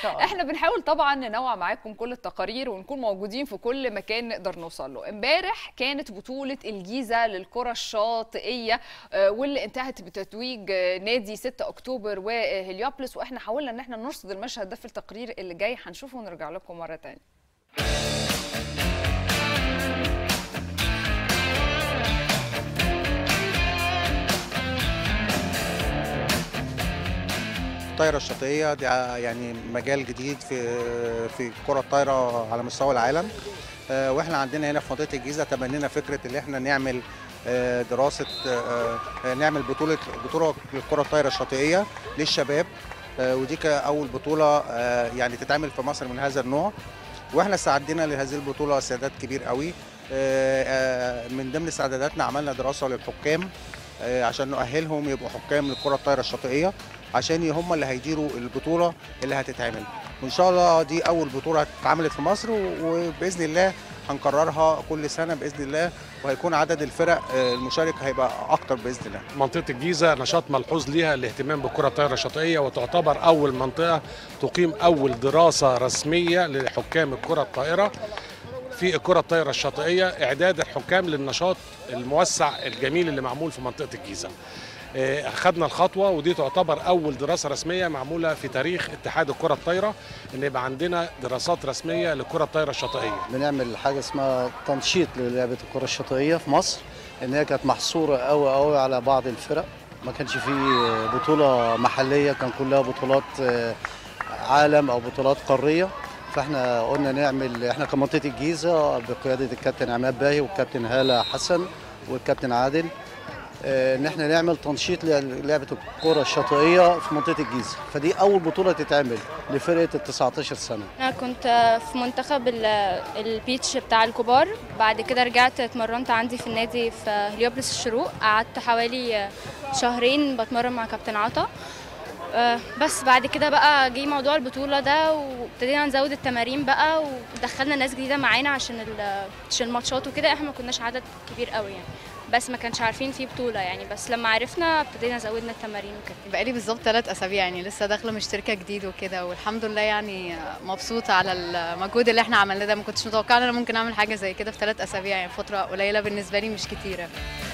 شاء الله. احنا بنحاول طبعا ننوع معاكم كل التقارير ونكون موجودين في كل مكان نقدر نوصل له امبارح كانت بطوله الجيزه للكره الشاطئيه آه، واللي انتهت بتتويج آه، نادي 6 اكتوبر وهليوبلس واحنا حاولنا ان احنا نرصد المشهد ده في التقرير اللي جاي هنشوفه ونرجع لكم مره تانية الطايرة الشاطئية دي يعني مجال جديد في في كرة الطايرة على مستوى العالم آه، واحنا عندنا هنا في منطقة الجيزة تبنينا فكرة ان احنا نعمل آه، دراسة آه، آه، نعمل بطولة بطولة للكرة الطايرة الشاطئية للشباب آه، ودي كأول بطولة آه، يعني تتعمل في مصر من هذا النوع واحنا استعدينا لهذه البطولة استعداد كبير قوي آه، آه، من ضمن استعداداتنا عملنا دراسة للحكام آه، عشان نؤهلهم يبقوا حكام للكرة الطايرة الشاطئية عشان هم اللي هيديروا البطولة اللي هتتعمل وإن شاء الله دي أول بطولة اتعملت في مصر و- وبإذن الله هنكررها كل سنة بإذن الله وهيكون عدد الفرق آه، المشاركة هيبقى أكتر بإذن الله منطقة الجيزة نشاط ملحوظ ليها الاهتمام بالكرة الطايرة الشاطئية وتعتبر أول منطقة تقيم أول دراسة رسمية لحكام الكرة الطائرة في الكرة الطايرة الشاطئية إعداد الحكام للنشاط الموسع الجميل اللي معمول في منطقة الجيزة آه، أخذنا الخطوة ودي تعتبر أول دراسة رسمية معمولة في تاريخ اتحاد الكرة الطايرة إن يبقى عندنا دراسات رسمية للكرة الطايرة الشاطئية بنعمل حاجه اسمها تنشيط للعبه الكره الشاطئيه في مصر ان هي كانت محصوره قوي قوي على بعض الفرق ما كانش فيه بطوله محليه كان كلها بطولات آه، عالم او بطولات قاريه فاحنا قلنا نعمل احنا كمنطقه الجيزه بقياده الكابتن عماد باهي والكابتن هاله حسن والكابتن عادل آه، ان احنا نعمل تنشيط للعبه الكره الشاطئيه في منطقه الجيزه فدي اول بطوله تتعمل لفرقه ال 19 سنه انا كنت في منتخب ال- البيتش بتاع الكبار بعد كده رجعت اتمرنت عندي في النادي في هليوبلس الشروق قعدت حوالي شهرين بتمرن مع كابتن عطا آه، بس بعد كده بقى جه موضوع البطولة ده وابتدينا نزود التمارين بقى ودخلنا ناس جديدة معانا عشان ال- عشان الماتشات وكده احنا ما كناش عدد كبير قوي يعني بس ما كانش عارفين في بطولة يعني بس لما عرفنا ابتدينا زودنا التمارين وكده بقالي بالظبط ثلاث اسابيع يعني لسه داخله مشتركه جديد وكده والحمد لله يعني مبسوطه على المجهود اللي احنا عملناه ده ما كنتش متوقعه ان انا ممكن اعمل حاجه زي كده في ثلاث اسابيع يعني فتره قليله بالنسبه لي مش كتيره